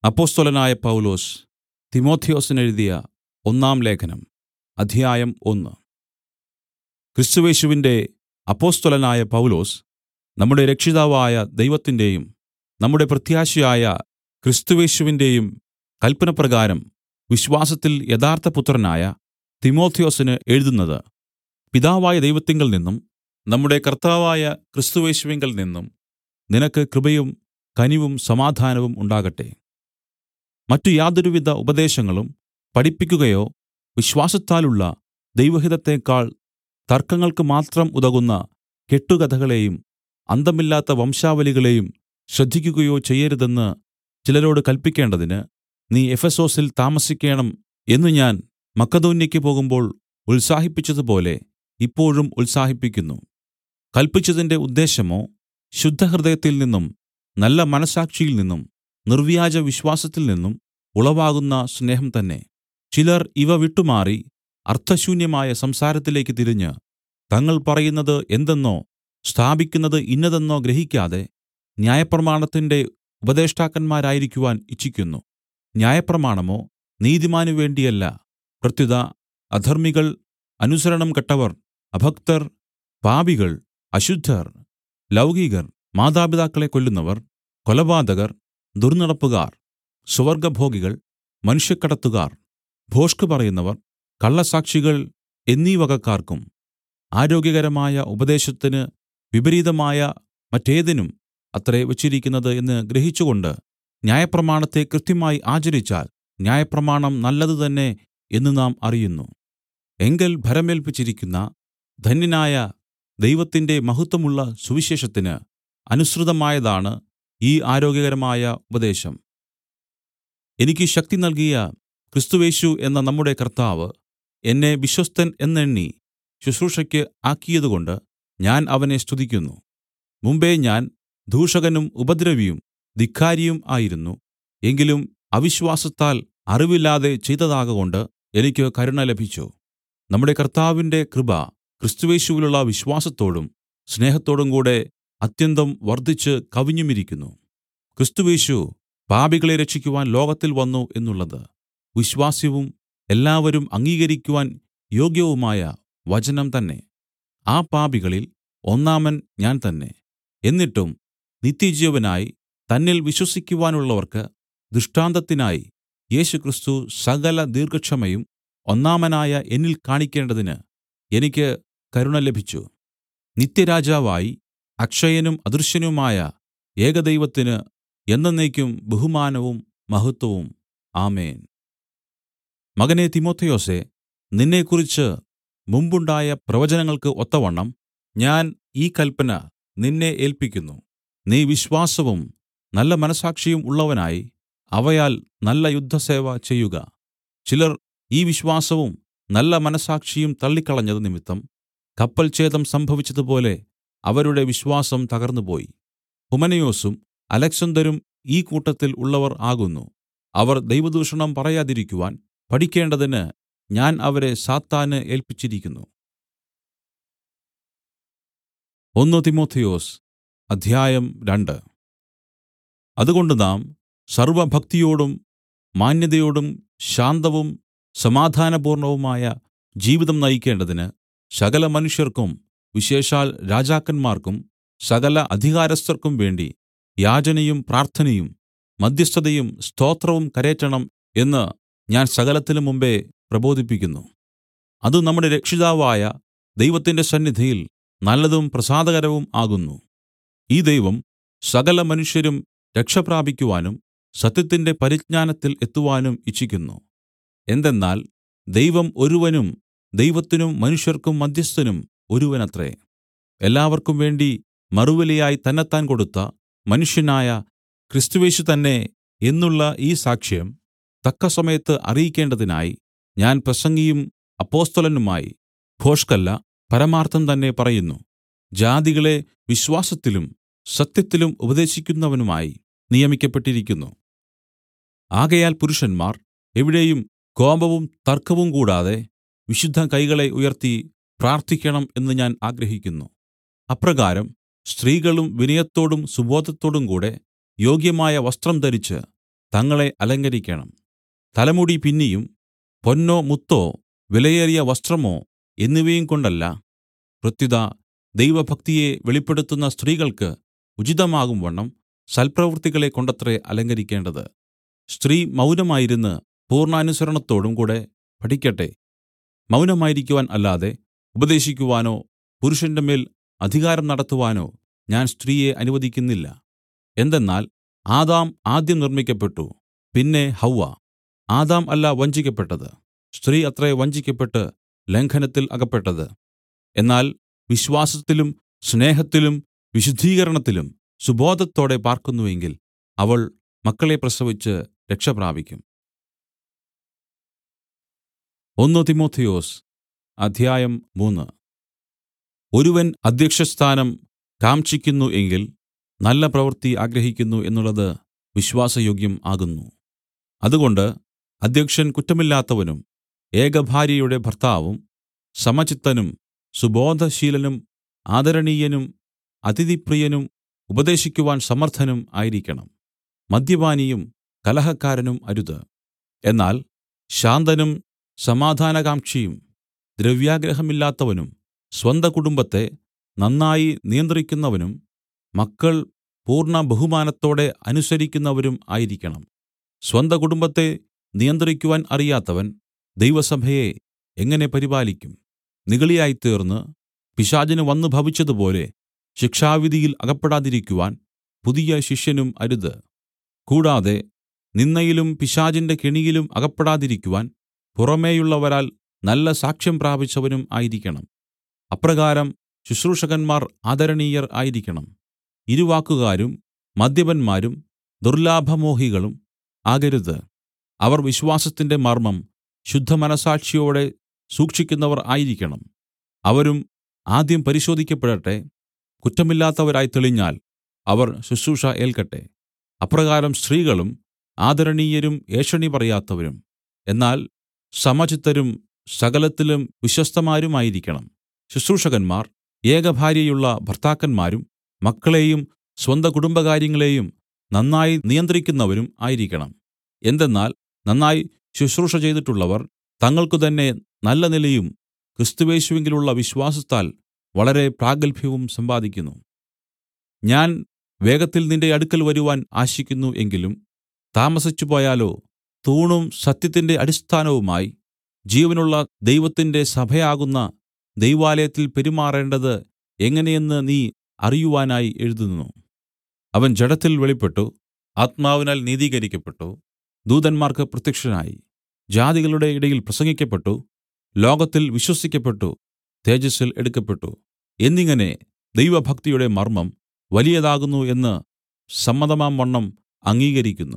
അപ്പൊസ്തലനായ പൗലൊസ് തിമൊഥെയൊസിനെഴുതിയ ഒന്നാം ലേഖനം അധ്യായം ഒന്ന് ക്രിസ്തുയേശുവിന്റെ അപ്പൊസ്തലനായ പൗലൊസ് നമ്മുടെ രക്ഷിതാവായ ദൈവത്തിന്റെയും നമ്മുടെ പ്രത്യാശയായ ക്രിസ്തുയേശുവിന്റെയും കല്പനപ്രകാരം വിശ്വാസത്തിൽ യഥാർത്ഥപുത്രനായ തിമൊഥെയൊസിന് എഴുതുന്നത് പിതാവായ ദൈവത്തിങ്കൽ നിന്നും നമ്മുടെ കർത്താവായ ക്രിസ്തുയേശുവിങ്കൽ നിന്നും നിനക്ക് കൃപയും കനിവും സമാധാനവും ഉണ്ടാകട്ടെ മറ്റു യാതൊരുവിധ ഉപദേശങ്ങളും പഠിപ്പിക്കുകയോ വിശ്വാസത്താലുള്ള ദൈവഹിതത്തേക്കാൾ തർക്കങ്ങൾക്ക് മാത്രം ഉതകുന്ന കെട്ടുകഥകളെയും അന്തമില്ലാത്ത വംശാവലികളെയും ശ്രദ്ധിക്കുകയോ ചെയ്യരുതെന്ന് ചിലരോട് കല്പിക്കേണ്ടതിന് നീ എഫെസൊസിൽ താമസിക്കേണം എന്ന് ഞാൻ മക്കെദോന്യയ്ക്ക് പോകുമ്പോൾ ഉത്സാഹിപ്പിച്ചതുപോലെ ഇപ്പോഴും ഉത്സാഹിപ്പിക്കുന്നു കല്പിച്ചതിന്റെ ഉദ്ദേശ്യമോ ശുദ്ധഹൃദയത്തിൽ നിന്നും നല്ല മനസ്സാക്ഷിയിൽ നിന്നും നിർവ്യാജ വിശ്വാസത്തിൽ നിന്നും ഉളവാകുന്ന സ്നേഹം തന്നെ ചിലർ ഇവ വിട്ടുമാറി അർത്ഥശൂന്യമായ സംസാരത്തിലേക്ക് തിരിഞ്ഞ് തങ്ങൾ പറയുന്നത് എന്തെന്നോ സ്ഥാപിക്കുന്നത് ഇന്നതെന്നോ ഗ്രഹിക്കാതെ ന്യായപ്രമാണത്തിന്റെ ഉപദേഷ്ടാക്കന്മാരായിരിക്കുവാൻ ഇച്ഛിക്കുന്നു ന്യായപ്രമാണമോ നീതിമാന് വേണ്ടിയല്ല പ്രത്യുത അധർമ്മികൾ അനുസരണം കെട്ടവർ അഭക്തർ പാപികൾ അശുദ്ധർ ലൗകികർ മാതാപിതാക്കളെ കൊല്ലുന്നവർ കൊലപാതകർ ദുർന്നടപ്പുകാർ സുവർഗഭോഗികൾ മനുഷ്യക്കടത്തുകാർ ഭോഷ്ക് പറയുന്നവർ കള്ളസാക്ഷികൾ എന്നീ വകക്കാർക്കും ആരോഗ്യകരമായ ഉപദേശത്തിന് വിപരീതമായ മറ്റേതിനും അത്രേ വച്ചിരിക്കുന്നത് എന്ന് ഗ്രഹിച്ചുകൊണ്ട് ന്യായപ്രമാണത്തെ കൃത്യമായി ആചരിച്ചാൽ ന്യായപ്രമാണം നല്ലത് തന്നെ എന്ന് നാം അറിയുന്നു എങ്കൽ ഭരമേൽപ്പിച്ചിരിക്കുന്ന ധന്യനായ ദൈവത്തിന്റെ മഹത്വമുള്ള സുവിശേഷത്തിന് അനുസൃതമായതാണ് ഈ ആരോഗ്യകരമായ ഉപദേശം എനിക്ക് ശക്തി നൽകിയ ക്രിസ്തുയേശു എന്ന നമ്മുടെ കർത്താവ് എന്നെ വിശ്വസ്തൻ എന്നെണ്ണി ശുശ്രൂഷയ്ക്ക് ആക്കിയതുകൊണ്ട് ഞാൻ അവനെ സ്തുതിക്കുന്നു മുമ്പെ ഞാൻ ദൂഷകനും ഉപദ്രവിയും ധിക്കാരിയും ആയിരുന്നു എങ്കിലും അവിശ്വാസത്താൽ അറിവില്ലാതെ ചെയ്തതാകകൊണ്ട് എനിക്ക് കരുണ ലഭിച്ചു നമ്മുടെ കർത്താവിന്റെ കൃപ ക്രിസ്തുയേശുവിലുള്ള വിശ്വാസത്തോടും സ്നേഹത്തോടും കൂടെ അത്യന്തം വർദ്ധിച്ച് കവിഞ്ഞുമിരിക്കുന്നു ക്രിസ്തുയേശു പാപികളെ രക്ഷിക്കുവാൻ ലോകത്തിൽ വന്നു എന്നുള്ളത് വിശ്വാസ്യവും എല്ലാവരും അംഗീകരിക്കുവാൻ യോഗ്യവുമായ വചനം തന്നെ ആ പാപികളിൽ ഒന്നാമൻ ഞാൻ തന്നെ എന്നിട്ടും നിത്യജീവനായി തന്നിൽ വിശ്വസിക്കുവാനുള്ളവർക്ക് ദൃഷ്ടാന്തത്തിനായി യേശുക്രിസ്തു സകല ദീർഘക്ഷമയും ഒന്നാമനായ എന്നിൽ കാണിക്കേണ്ടതിന് എനിക്ക് കരുണ ലഭിച്ചു നിത്യരാജാവായി അക്ഷയനും അദൃശ്യനുമായ ഏകദൈവത്തിന് എന്നേക്കും ബഹുമാനവും മഹത്വവും ആമേൻ മകനെ തിമൊഥെയൊസേ നിന്നെക്കുറിച്ച് മുമ്പുണ്ടായ പ്രവചനങ്ങൾക്ക് ഒത്തവണ്ണം ഞാൻ ഈ കൽപ്പന നിന്നെ ഏൽപ്പിക്കുന്നു നീ വിശ്വാസവും നല്ല മനസ്സാക്ഷിയും ഉള്ളവനായി അവയാൽ നല്ല യുദ്ധസേവ ചെയ്യുക ചിലർ ഈ വിശ്വാസവും നല്ല മനസ്സാക്ഷിയും തള്ളിക്കളഞ്ഞത് നിമിത്തം കപ്പൽ ഛേദം സംഭവിച്ചതുപോലെ അവരുടെ വിശ്വാസം തകർന്നുപോയി ഹുമനയോസും അലക്സന്തരും ഈ കൂട്ടത്തിൽ ഉള്ളവർ ആകുന്നു അവർ ദൈവദൂഷണം പറയാതിരിക്കുവാൻ പഠിക്കേണ്ടതിന് ഞാൻ അവരെ സാത്താന് ഏൽപ്പിച്ചിരിക്കുന്നു ഒന്ന് തിമോഥെയോസ് അധ്യായം രണ്ട് അതുകൊണ്ട് നാം സർവഭക്തിയോടും മാന്യതയോടും ശാന്തവും സമാധാനപൂർണവുമായ ജീവിതം നയിക്കേണ്ടതിന് സകല മനുഷ്യർക്കും വിശേഷാൽ രാജാക്കന്മാർക്കും സകല അധികാരസ്ഥർക്കും വേണ്ടി യാചനയും പ്രാർത്ഥനയും മധ്യസ്ഥതയും സ്തോത്രവും കരേറ്റണം എന്ന് ഞാൻ സകലത്തിനും മുമ്പേ പ്രബോധിപ്പിക്കുന്നു അത് നമ്മുടെ രക്ഷിതാവായ ദൈവത്തിന്റെ സന്നിധിയിൽ നല്ലതും പ്രസാദകരവും ആകുന്നു ഈ ദൈവം സകല മനുഷ്യരും രക്ഷപ്രാപിക്കുവാനും സത്യത്തിന്റെ പരിജ്ഞാനത്തിൽ എത്തുവാനും ഇച്ഛിക്കുന്നു എന്തെന്നാൽ ദൈവം ഒരുവനും ദൈവത്തിനും മനുഷ്യർക്കും മധ്യസ്ഥനും ഒരുവനത്രേ എല്ലാവർക്കും വേണ്ടി മറുവിലയായി തന്നെത്താൻ കൊടുത്ത മനുഷ്യനായ ക്രിസ്തുവേശു തന്നെ എന്നുള്ള ഈ സാക്ഷ്യം തക്കസമയത്ത് അറിയിക്കേണ്ടതിനായി ഞാൻ പ്രസംഗിയും അപ്പോസ്തലനുമായി ഭോഷ്കല്ല പരമാർത്ഥം തന്നെ പറയുന്നു ജാതികളെ വിശ്വാസത്തിലും സത്യത്തിലും ഉപദേശിക്കുന്നവനുമായി നിയമിക്കപ്പെട്ടിരിക്കുന്നു ആകയാൽ പുരുഷന്മാർ എവിടെയും കോപവും തർക്കവും കൂടാതെ വിശുദ്ധ കൈകളെ ഉയർത്തി പ്രാർത്ഥിക്കണം എന്ന് ഞാൻ ആഗ്രഹിക്കുന്നു അപ്രകാരം സ്ത്രീകളും വിനയത്തോടും സുബോധത്തോടും കൂടെ യോഗ്യമായ വസ്ത്രം ധരിച്ച് തങ്ങളെ അലങ്കരിക്കണം തലമുടി പിന്നിയും പൊന്നോ മുത്തോ വിലയേറിയ വസ്ത്രമോ എന്നിവയും കൊണ്ടല്ല പ്രത്യുത ദൈവഭക്തിയെ വെളിപ്പെടുത്തുന്ന സ്ത്രീകൾക്ക് ഉചിതമാകുംവണ്ണം സൽപ്രവൃത്തികളെ കൊണ്ടത്രേ അലങ്കരിക്കേണ്ടത് സ്ത്രീ മൗനമായിരുന്ന് പൂർണ്ണാനുസരണത്തോടും കൂടെ പഠിക്കട്ടെ മൗനമായിരിക്കുവാൻ അല്ലാതെ ഉപദേശിക്കുവാനോ പുരുഷന്റെ മേൽ അധികാരം നടത്തുവാനോ ഞാൻ സ്ത്രീയെ അനുവദിക്കുന്നില്ല എന്തെന്നാൽ ആദാം ആദ്യം നിർമ്മിക്കപ്പെട്ടു പിന്നെ ഹവ്വ ആദാം അല്ല വഞ്ചിക്കപ്പെട്ടത് സ്ത്രീ അത്രേ വഞ്ചിക്കപ്പെട്ട് ലംഘനത്തിൽ അകപ്പെട്ടത് എന്നാൽ വിശ്വാസത്തിലും സ്നേഹത്തിലും വിശുദ്ധീകരണത്തിലും സുബോധത്തോടെ പാർക്കുന്നുവെങ്കിൽ അവൾ മക്കളെ പ്രസവിച്ച് രക്ഷപ്രാപിക്കും ഒന്ന് തിമോഥെയോസ് അധ്യായം മൂന്ന് ഒരുവൻ അദ്ധ്യക്ഷസ്ഥാനം കാംക്ഷിക്കുന്നു എങ്കിൽ നല്ല പ്രവൃത്തി ആഗ്രഹിക്കുന്നു എന്നുള്ളത് വിശ്വാസയോഗ്യം ആകുന്നു അതുകൊണ്ട് അദ്ധ്യക്ഷൻ കുറ്റമില്ലാത്തവനും ഏകഭാര്യയുടെ ഭർത്താവും സമചിത്തനും സുബോധശീലനും ആദരണീയനും അതിഥിപ്രിയനും ഉപദേശിക്കുവാൻ സമർത്ഥനും ആയിരിക്കണം മദ്യപാനിയും കലഹക്കാരനും അരുത് എന്നാൽ ശാന്തനും സമാധാനകാംക്ഷിയും ദ്രവ്യാഗ്രഹമില്ലാത്തവനും സ്വന്ത കുടുംബത്തെ നന്നായി നിയന്ത്രിക്കുന്നവനും മക്കൾ പൂർണ്ണ ബഹുമാനത്തോടെ അനുസരിക്കുന്നവരും ആയിരിക്കണം സ്വന്ത കുടുംബത്തെ നിയന്ത്രിക്കുവാൻ അറിയാത്തവൻ ദൈവസഭയെ എങ്ങനെ പരിപാലിക്കും നിഗളിയായിത്തീർന്ന് പിശാചിന് വന്നു ഭവിച്ചതുപോലെ ശിക്ഷാവിധിയിൽ അകപ്പെടാതിരിക്കുവാൻ പുതിയ ശിഷ്യനും അരുത് കൂടാതെ നിന്ദയിലും പിശാചിന്റെ കെണിയിലും അകപ്പെടാതിരിക്കുവാൻ പുറമേയുള്ളവരാൽ നല്ല സാക്ഷ്യം പ്രാപിച്ചവനും ആയിരിക്കണം അപ്രകാരം ശുശ്രൂഷകന്മാർ ആദരണീയർ ആയിരിക്കണം ഇരുവാക്കുകാരും മദ്യപന്മാരും ദുർലാഭമോഹികളും ആകരുത് അവർ വിശ്വാസത്തിന്റെ മർമ്മം ശുദ്ധമനസാക്ഷിയോടെ സൂക്ഷിക്കുന്നവർ ആയിരിക്കണം അവരും ആദ്യം പരിശോധിക്കപ്പെടട്ടെ കുറ്റമില്ലാത്തവരായി തെളിഞ്ഞാൽ അവർ ശുശ്രൂഷ ഏൽക്കട്ടെ അപ്രകാരം സ്ത്രീകളും ആദരണീയരും ഏഷണി പറയാത്തവരും എന്നാൽ സമചിത്തരും സകലത്തിലും വിശ്വസ്തമാരുമായിരിക്കണം ശുശ്രൂഷകന്മാർ ഏകഭാര്യയുള്ള ഭർത്താക്കന്മാരും മക്കളെയും സ്വന്ത കുടുംബകാര്യങ്ങളെയും നന്നായി നിയന്ത്രിക്കുന്നവരും ആയിരിക്കണം എന്തെന്നാൽ നന്നായി ശുശ്രൂഷ ചെയ്തിട്ടുള്ളവർ തങ്ങൾക്കു തന്നെ നല്ല നിലയും ക്രിസ്തുവേശുവിങ്കലുള്ള വിശ്വാസത്താൽ വളരെ പ്രാഗൽഭ്യവും സമ്പാദിക്കുന്നു ഞാൻ വേഗത്തിൽ നിന്റെ അടുക്കൽ വരുവാൻ ആശിക്കുന്നു എങ്കിലും താമസിച്ചു പോയാലോ തൂണും സത്യത്തിന്റെ അടിസ്ഥാനവുമായി ജീവനുള്ള ദൈവത്തിന്റെ സഭയാകുന്ന ദൈവാലയത്തിൽ പെരുമാറേണ്ടത് എങ്ങനെയെന്ന് നീ അറിയുവാനായി എഴുതുന്നു അവൻ ജഡത്തിൽ വെളിപ്പെട്ടു ആത്മാവിനാൽ നീതീകരിക്കപ്പെട്ടു ദൂതന്മാർക്ക് പ്രത്യക്ഷനായി ജാതികളുടെ ഇടയിൽ പ്രസംഗിക്കപ്പെട്ടു ലോകത്തിൽ വിശ്വസിക്കപ്പെട്ടു തേജസ്സിൽ എടുക്കപ്പെട്ടു എന്നിങ്ങനെ ദൈവഭക്തിയുടെ മർമ്മം വലിയതാകുന്നു എന്ന് സമ്മതമാം വണ്ണം അംഗീകരിക്കുന്നു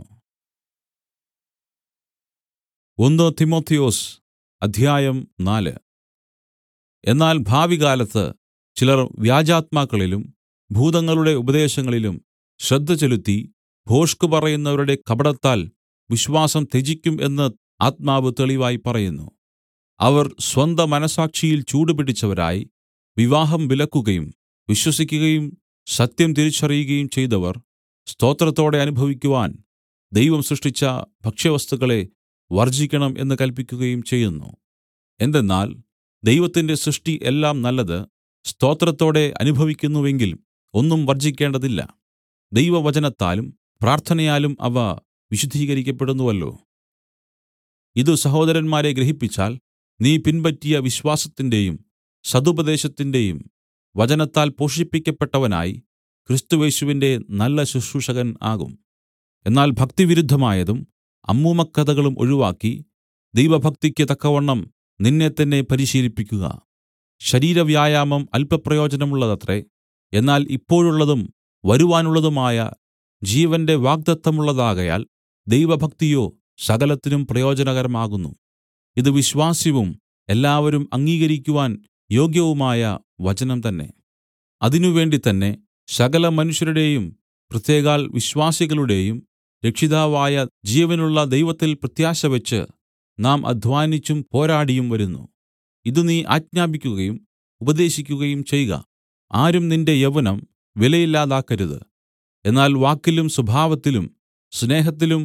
ഒന്ന് തിമോത്തിയോസ് അധ്യായം നാല് എന്നാൽ ഭാവികാലത്ത് ചിലർ വ്യാജാത്മാക്കളിലും ഭൂതങ്ങളുടെ ഉപദേശങ്ങളിലും ശ്രദ്ധ ചെലുത്തി ഭോഷ്ക് പറയുന്നവരുടെ കപടത്താൽ വിശ്വാസം ത്യജിക്കും എന്ന് ആത്മാവ് തെളിവായി പറയുന്നു അവർ സ്വന്ത മനസാക്ഷിയിൽ ചൂടുപിടിച്ചവരായി വിവാഹം വിലക്കുകയും വിശ്വസിക്കുകയും സത്യം തിരിച്ചറിയുകയും ചെയ്തവർ സ്തോത്രത്തോടെ അനുഭവിക്കുവാൻ ദൈവം സൃഷ്ടിച്ച ഭക്ഷ്യവസ്തുക്കളെ വർജിക്കണം എന്ന് കൽപ്പിക്കുകയും ചെയ്യുന്നു എന്തെന്നാൽ ദൈവത്തിന്റെ സൃഷ്ടി എല്ലാം നല്ലത് സ്തോത്രത്തോടെ അനുഭവിക്കുന്നുവെങ്കിൽ ഒന്നും വർജിക്കേണ്ടതില്ല ദൈവവചനത്താലും പ്രാർത്ഥനയാലും അവ വിശുദ്ധീകരിക്കപ്പെടുന്നുവല്ലോ ഇത് സഹോദരന്മാരെ ഗ്രഹിപ്പിച്ചാൽ നീ പിൻപറ്റിയ വിശ്വാസത്തിന്റെയും സതുപദേശത്തിന്റെയും വചനത്താൽ പോഷിപ്പിക്കപ്പെട്ടവനായി ക്രിസ്തുവേശുവിന്റെ നല്ല ശുശ്രൂഷകൻ ആകും എന്നാൽ ഭക്തിവിരുദ്ധമായതും അമ്മൂമ്മക്കഥകളും ഒഴിവാക്കി ദൈവഭക്തിക്ക് തക്കവണ്ണം നിന്നെ തന്നെ പരിശീലിപ്പിക്കുക ശരീരവ്യായാമം അല്പപ്രയോജനമുള്ളതത്രേ എന്നാൽ ഇപ്പോഴുള്ളതും വരുവാനുള്ളതുമായ ജീവന്റെ വാഗ്ദത്തമുള്ളതാകയാൽ ദൈവഭക്തിയോ സകലത്തിനും പ്രയോജനകരമാകുന്നു ഇത് വിശ്വാസ്യവും എല്ലാവരും അംഗീകരിക്കുവാൻ യോഗ്യവുമായ വചനം തന്നെ അതിനുവേണ്ടി തന്നെ സകല മനുഷ്യരുടെയും പ്രത്യേകാൽ വിശ്വാസികളുടെയും രക്ഷിതാവായ ജീവനുള്ള ദൈവത്തിൽ പ്രത്യാശ വെച്ച് നാം അധ്വാനിച്ചും പോരാടിയും വരുന്നു ഇത് നീ ആജ്ഞാപിക്കുകയും ഉപദേശിക്കുകയും ചെയ്ക ആരും നിന്റെ യൗവനം വിലയില്ലാതാക്കരുത് എന്നാൽ വാക്കിലും സ്വഭാവത്തിലും സ്നേഹത്തിലും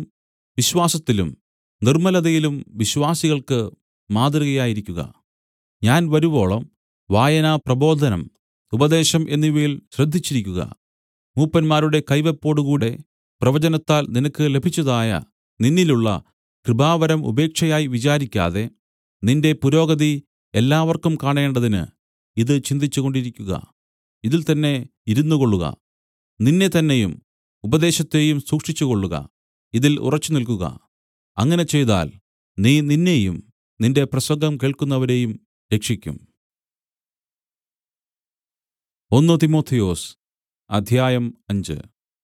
വിശ്വാസത്തിലും നിർമ്മലതയിലും വിശ്വാസികൾക്ക് മാതൃകയായിരിക്കുക ഞാൻ വരുവോളം വായന പ്രബോധനം ഉപദേശം എന്നിവയിൽ ശ്രദ്ധിച്ചിരിക്കുക മൂപ്പന്മാരുടെ കൈവപ്പോടുകൂടെ പ്രവചനത്താൽ നിനക്ക് ലഭിച്ചതായ നിന്നിലുള്ള കൃപാവരം ഉപേക്ഷയായി വിചാരിക്കാതെ നിന്റെ പുരോഗതി എല്ലാവർക്കും കാണേണ്ടതിന് ഇത് ചിന്തിച്ചുകൊണ്ടിരിക്കുക ഇതിൽ തന്നെ ഇരുന്നുകൊള്ളുക നിന്നെ തന്നെയും ഉപദേശത്തെയും സൂക്ഷിച്ചുകൊള്ളുക ഇതിൽ ഉറച്ചുനിൽക്കുക അങ്ങനെ ചെയ്താൽ നീ നിന്നെയും നിന്റെ പ്രസംഗം കേൾക്കുന്നവരെയും രക്ഷിക്കും ഒന്ന് തിമോഥെയോസ് അധ്യായം അഞ്ച്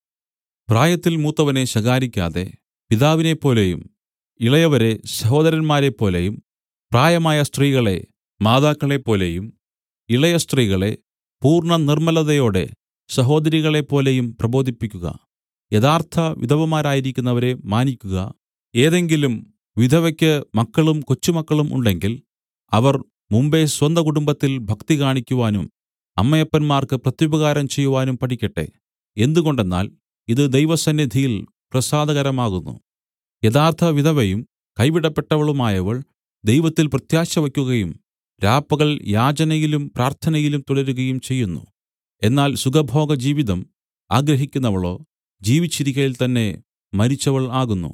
പ്രായത്തിൽ മൂത്തവനെ ശകാരിക്കാതെ പിതാവിനെപ്പോലെയും ഇളയവരെ സഹോദരന്മാരെപ്പോലെയും പ്രായമായ സ്ത്രീകളെ മാതാക്കളെപ്പോലെയും ഇളയ സ്ത്രീകളെ പൂർണ്ണ നിർമ്മലതയോടെ സഹോദരികളെപ്പോലെയും പ്രബോധിപ്പിക്കുക യഥാർത്ഥ വിധവമാരായിരിക്കുന്നവരെ മാനിക്കുക ഏതെങ്കിലും വിധവയ്ക്ക് മക്കളും കൊച്ചുമക്കളും ഉണ്ടെങ്കിൽ അവർ മുമ്പെ സ്വന്ത കുടുംബത്തിൽ ഭക്തി കാണിക്കുവാനും അമ്മയപ്പന്മാർക്ക് പ്രത്യുപകാരം ചെയ്യുവാനും പഠിക്കട്ടെ എന്തുകൊണ്ടെന്നാൽ ഇത് ദൈവസന്നിധിയിൽ പ്രസാദകരമാകുന്നു യഥാർത്ഥ വിധവയും കൈവിടപ്പെട്ടവളുമായവൾ ദൈവത്തിൽ പ്രത്യാശ വയ്ക്കുകയും രാപ്പകൽ യാചനയിലും പ്രാർത്ഥനയിലും തുടരുകയും ചെയ്യുന്നു എന്നാൽ സുഖഭോഗ ജീവിതം ആഗ്രഹിക്കുന്നവളോ ജീവിച്ചിരിക്കയിൽ തന്നെ മരിച്ചവൾ ആകുന്നു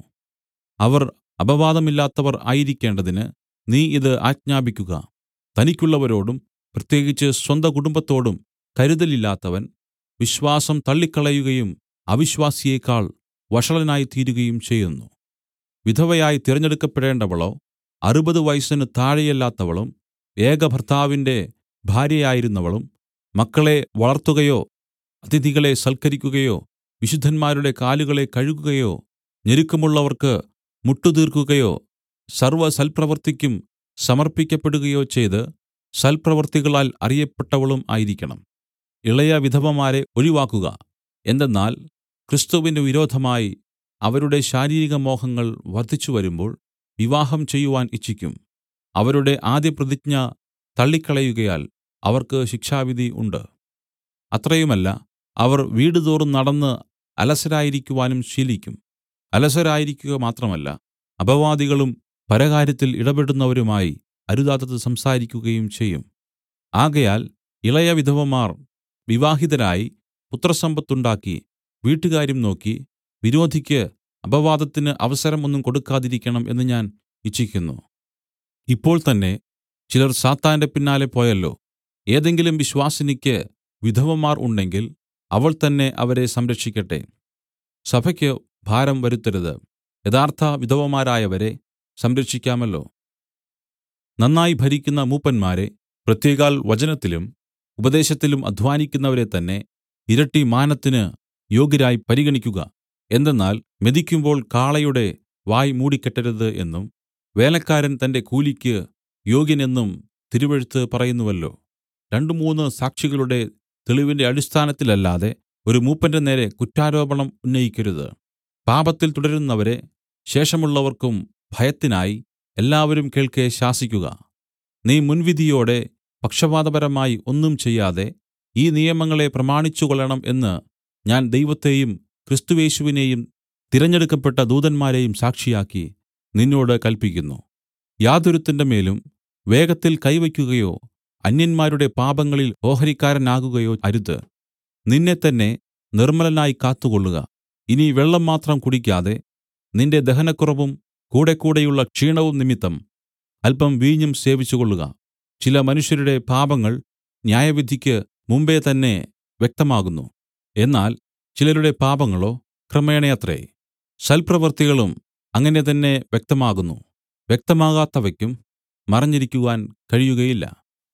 അവർ അപവാദമില്ലാത്തവർ ആയിരിക്കേണ്ടതിന് നീ ഇത് ആജ്ഞാപിക്കുക തനിക്കുള്ളവരോടും പ്രത്യേകിച്ച് സ്വന്ത കുടുംബത്തോടും കരുതലില്ലാത്തവൻ വിശ്വാസം തള്ളിക്കളയുകയും അവിശ്വാസിയേക്കാൾ വഷളനായി തീരുകയും ചെയ്യുന്നു വിധവയായി തിരഞ്ഞെടുക്കപ്പെടേണ്ടവളോ അറുപത് വയസ്സിന് താഴെയല്ലാത്തവളും ഏകഭർത്താവിന്റെ ഭാര്യയായിരുന്നവളും മക്കളെ വളർത്തുകയോ അതിഥികളെ സൽക്കരിക്കുകയോ വിശുദ്ധന്മാരുടെ കാലുകളെ കഴുകുകയോ ഞെരുക്കമുള്ളവർക്ക് മുട്ടുതീർക്കുകയോ സർവ്വ സൽപ്രവൃത്തിക്കും സമർപ്പിക്കപ്പെടുകയോ ചെയ്ത് സൽപ്രവൃത്തികളാൽ അറിയപ്പെട്ടവളും ആയിരിക്കണം ഇളയ വിധവമാരെ ഒഴിവാക്കുക എന്തെന്നാൽ ക്രിസ്തുവിന് വിരോധമായി അവരുടെ ശാരീരിക മോഹങ്ങൾ വർദ്ധിച്ചു വരുമ്പോൾ വിവാഹം ചെയ്യുവാൻ ഇച്ഛിക്കും അവരുടെ ആദ്യ പ്രതിജ്ഞ തള്ളിക്കളയുകയാൽ അവർക്ക് ശിക്ഷാവിധി ഉണ്ട് അത്രയുമല്ല അവർ വീടുതോറും നടന്ന് അലസരായിരിക്കുവാനും ശീലിക്കും അലസരായിരിക്കുക മാത്രമല്ല അപവാദികളും പരകാര്യത്തിൽ ഇടപെടുന്നവരുമായി അരുതാത്തത് സംസാരിക്കുകയും ചെയ്യും ആകയാൽ ഇളയ വിധവമാർ വിവാഹിതരായി പുത്രസമ്പത്തുണ്ടാക്കി വീട്ടുകാര്യം നോക്കി വിരോധിക്ക് അപവാദത്തിന് അവസരം ഒന്നും കൊടുക്കാതിരിക്കണം എന്ന് ഞാൻ ഇച്ഛിക്കുന്നു ഇപ്പോൾ തന്നെ ചിലർ സാത്താന്റെ പിന്നാലെ പോയല്ലോ ഏതെങ്കിലും വിശ്വാസിനിക്ക് വിധവമാർ ഉണ്ടെങ്കിൽ അവൾ തന്നെ അവരെ സംരക്ഷിക്കട്ടെ സഭയ്ക്ക് ഭാരം വരുത്തരുത് യഥാർത്ഥ വിധവമാരായവരെ സംരക്ഷിക്കാമല്ലോ നന്നായി ഭരിക്കുന്ന മൂപ്പന്മാരെ പ്രത്യേകാൽ വചനത്തിലും ഉപദേശത്തിലും അധ്വാനിക്കുന്നവരെ തന്നെ ഇരട്ടി മാനത്തിന് യോഗ്യരായി പരിഗണിക്കുക എന്തെന്നാൽ മെതിക്കുമ്പോൾ കാളയുടെ വായ് മൂടിക്കെട്ടരുത് എന്നും വേലക്കാരൻ തന്റെ കൂലിക്ക് യോഗ്യനെന്നും തിരുവെഴുത്ത് പറയുന്നുവല്ലോ രണ്ടു മൂന്ന് സാക്ഷികളുടെ തെളിവിന്റെ അടിസ്ഥാനത്തിലല്ലാതെ ഒരു മൂപ്പന്റെ നേരെ കുറ്റാരോപണം ഉന്നയിക്കരുത് പാപത്തിൽ തുടരുന്നവരെ ശേഷമുള്ളവർക്കും ഭയത്തിനായി എല്ലാവരും കേൾക്കെ ശാസിക്കുക നീ മുൻവിധിയോടെ പക്ഷപാതപരമായി ഒന്നും ചെയ്യാതെ ഈ നിയമങ്ങളെ പ്രമാണിച്ചുകൊള്ളണം എന്ന് ഞാൻ ദൈവത്തെയും ക്രിസ്തുയേശുവിനെയും തിരഞ്ഞെടുക്കപ്പെട്ട ദൂതന്മാരെയും സാക്ഷിയാക്കി നിന്നോട് കൽപ്പിക്കുന്നു യാതൊരുത്തന്റെ മേലും വേഗത്തിൽ കൈവയ്ക്കുകയോ അന്യന്മാരുടെ പാപങ്ങളിൽ ഓഹരിക്കാരനാകുകയോ അരുത് നിന്നെത്തന്നെ നിർമ്മലനായി കാത്തുകൊള്ളുക ഇനി വെള്ളം മാത്രം കുടിക്കാതെ നിന്റെ ദഹനക്കുറവും കൂടെക്കൂടെയുള്ള ക്ഷീണവും നിമിത്തം അല്പം വീഞ്ഞും സേവിച്ചുകൊള്ളുക ചില മനുഷ്യരുടെ പാപങ്ങൾ ന്യായവിധിക്ക് മുമ്പെ തന്നെ വ്യക്തമാകുന്നു എന്നാൽ ചിലരുടെ പാപങ്ങളോ ക്രമേണയത്രേ സൽപ്രവൃത്തികളും അങ്ങനെ തന്നെ വ്യക്തമാകുന്നു വ്യക്തമാകാത്തവയ്ക്കും മറഞ്ഞിരിക്കുവാൻ കഴിയുകയില്ല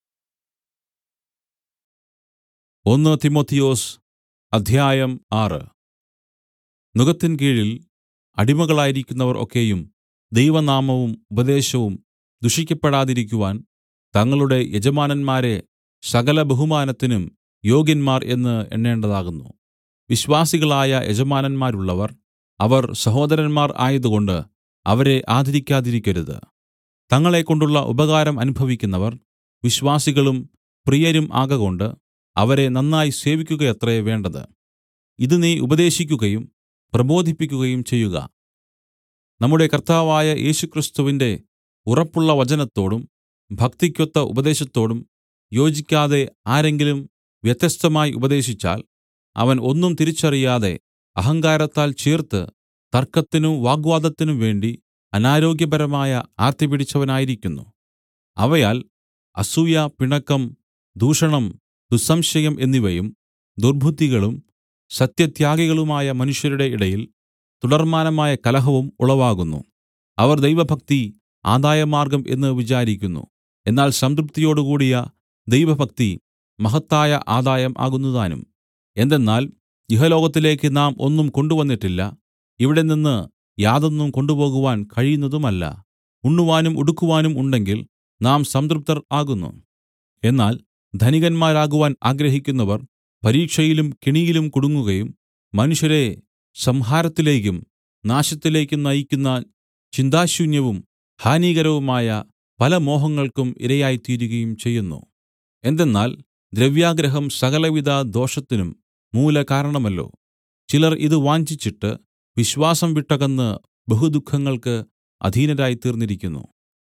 ഒന്ന് തിമോത്തിയോസ് അധ്യായം ആറ് നുകത്തിൻ കീഴിൽ അടിമകളായിരിക്കുന്നവർ ഒക്കെയും ദൈവനാമവും ഉപദേശവും ദുഷിക്കപ്പെടാതിരിക്കുവാൻ തങ്ങളുടെ യജമാനന്മാരെ സകല ബഹുമാനത്തിനും യോഗ്യന്മാർ എന്ന് എണ്ണേണ്ടതാകുന്നു വിശ്വാസികളായ യജമാനന്മാരുള്ളവർ അവർ സഹോദരന്മാർ ആയതുകൊണ്ട് അവരെ ആദരിക്കാതിരിക്കരുത് തങ്ങളെക്കൊണ്ടുള്ള ഉപകാരം അനുഭവിക്കുന്നവർ വിശ്വാസികളും പ്രിയരും ആകകൊണ്ട് അവരെ നന്നായി സേവിക്കുകയത്രേ വേണ്ടത് ഇത് നീ ഉപദേശിക്കുകയും പ്രബോധിപ്പിക്കുകയും ചെയ്യുക നമ്മുടെ കർത്താവായ യേശുക്രിസ്തുവിന്റെ ഉറപ്പുള്ള വചനത്തോടും ഭക്തിക്കൊത്ത ഉപദേശത്തോടും യോജിക്കാതെ ആരെങ്കിലും വ്യത്യസ്തമായി ഉപദേശിച്ചാൽ അവൻ ഒന്നും തിരിച്ചറിയാതെ അഹങ്കാരത്താൽ ചീർത്ത് തർക്കത്തിനും വാഗ്വാദത്തിനും വേണ്ടി അനാരോഗ്യപരമായ ആർത്തി പിടിച്ചവനായിരിക്കുന്നു അവയാൽ അസൂയ പിണക്കം ദൂഷണം ദുസ്സംശയം എന്നിവയും ദുർബുദ്ധികളും സത്യത്യാഗികളുമായ മനുഷ്യരുടെ ഇടയിൽ തുടർമാനമായ കലഹവും ഉളവാകുന്നു അവർ ദൈവഭക്തി ആദായമാർഗ്ഗം എന്ന് വിചാരിക്കുന്നു എന്നാൽ സംതൃപ്തിയോടുകൂടിയ ദൈവഭക്തി മഹത്തായ ആദായം ആകുന്നുതാനും എന്തെന്നാൽ ഇഹലോകത്തിലേക്ക് നാം ഒന്നും കൊണ്ടുവന്നിട്ടില്ല ഇവിടെ നിന്ന് യാതൊന്നും കൊണ്ടുപോകുവാൻ കഴിയുന്നതുമല്ല ഉണ്ണുവാനും ഉടുക്കുവാനും ഉണ്ടെങ്കിൽ നാം സംതൃപ്തർ ആകുന്നു എന്നാൽ ധനികന്മാരാകുവാൻ ആഗ്രഹിക്കുന്നവർ പരീക്ഷയിലും കെണിയിലും കുടുങ്ങുകയും മനുഷ്യരെ സംഹാരത്തിലേക്കും നാശത്തിലേക്കും നയിക്കുന്ന ചിന്താശൂന്യവും ഹാനികരവുമായ പല മോഹങ്ങൾക്കും ഇരയായിത്തീരുകയും ചെയ്യുന്നു എന്തെന്നാൽ ദ്രവ്യാഗ്രഹം സകലവിധ ദോഷത്തിനും മൂലകാരണമല്ലോ ചിലർ ഇത് വാഞ്ചിച്ചിട്ട് വിശ്വാസം വിട്ടകന്ന് ബഹുദുഃഖങ്ങൾക്ക് അധീനരായിത്തീർന്നിരിക്കുന്നു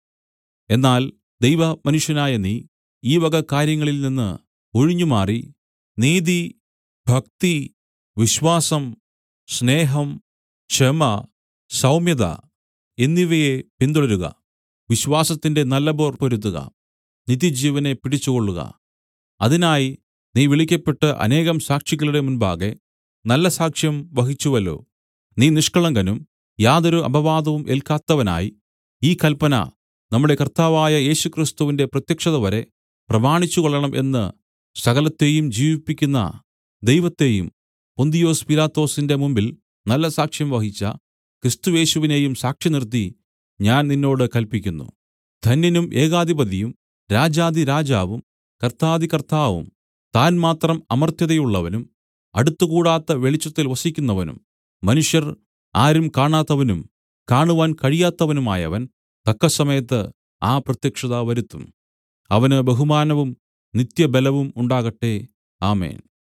എന്നാൽ ദൈവമനുഷ്യനായ നീ ഈ വക കാര്യങ്ങളിൽ നിന്ന് ഒഴിഞ്ഞുമാറി നീതി ഭക്തി വിശ്വാസം സ്നേഹം ക്ഷമ സൗമ്യത എന്നിവയെ പിന്തുടരുക വിശ്വാസത്തിന്റെ നല്ലപോർ പൊരുതുക നിത്യജീവനെ പിടിച്ചുകൊള്ളുക അതിനായി നീ വിളിക്കപ്പെട്ട് അനേകം സാക്ഷികളുടെ മുൻപാകെ നല്ല സാക്ഷ്യം വഹിച്ചുവല്ലോ നീ നിഷ്കളങ്കനും യാതൊരു അപവാദവും ഏൽക്കാത്തവനായി ഈ കല്പന നമ്മുടെ കർത്താവായ യേശുക്രിസ്തുവിന്റെ പ്രത്യക്ഷത വരെ പ്രമാണിച്ചുകൊള്ളണം എന്ന് സകലത്തെയും ജീവിപ്പിക്കുന്ന ദൈവത്തെയും പൊന്തിയൊസ് പീലാത്തോസിന്റെ മുമ്പിൽ നല്ല സാക്ഷ്യം വഹിച്ച ക്രിസ്തുയേശുവിനെയും സാക്ഷി നിർത്തി ഞാൻ നിന്നോട് കൽപ്പിക്കുന്നു ധന്യനും ഏകാധിപതിയും രാജാധിരാജാവും കർത്താധികർത്താവും താൻ മാത്രം അമർത്യതയുള്ളവനും അടുത്തുകൂടാത്ത വെളിച്ചത്തിൽ വസിക്കുന്നവനും മനുഷ്യർ ആരും കാണാത്തവനും കാണുവാൻ കഴിയാത്തവനുമായവൻ തക്കസമയത്ത് ആ പ്രത്യക്ഷത വരുത്തും അവന് ബഹുമാനവും നിത്യബലവും ഉണ്ടാകട്ടെ ആമേൻ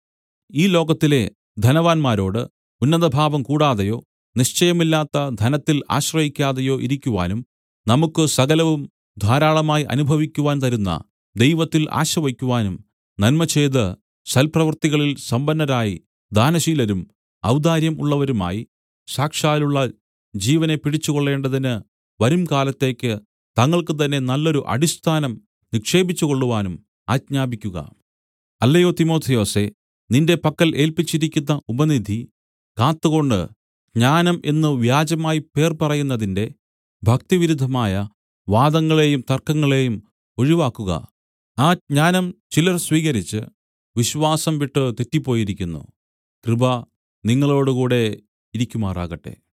ഈ ലോകത്തിലെ ധനവാന്മാരോട് ഉന്നതഭാവം കൂടാതെയോ നിശ്ചയമില്ലാത്ത ധനത്തിൽ ആശ്രയിക്കാതെയോ ഇരിക്കുവാനും നമുക്ക് സകലവും ധാരാളമായി അനുഭവിക്കുവാൻ തരുന്ന ദൈവത്തിൽ ആശ വയ്ക്കുവാനും നന്മ ചെയ്ത് സൽപ്രവൃത്തികളിൽ സമ്പന്നരായി ദാനശീലരും ഔദാര്യം ഉള്ളവരുമായി സാക്ഷാലുള്ള ജീവനെ പിടിച്ചുകൊള്ളേണ്ടതിന് വരും കാലത്തേക്ക് തങ്ങൾക്ക് തന്നെ നല്ലൊരു അടിസ്ഥാനം നിക്ഷേപിച്ചുകൊള്ളുവാനും ആജ്ഞാപിക്കുക അല്ലയോ തിമോഥെയോസേ നിന്റെ പക്കൽ ഏൽപ്പിച്ചിരിക്കുന്ന ഉപനിധി കാത്തുകൊണ്ട് ജ്ഞാനം എന്ന് വ്യാജമായി പേർ പറയുന്നതിന്റെ ഭക്തിവിരുദ്ധമായ വാദങ്ങളെയും തർക്കങ്ങളെയും ഒഴിവാക്കുക ആ ജ്ഞാനം ചിലർ സ്വീകരിച്ച് വിശ്വാസം വിട്ട് തെറ്റിപ്പോയിരിക്കുന്നു കൃപ നിങ്ങളോടുകൂടെ ഇരിക്കുമാറാകട്ടെ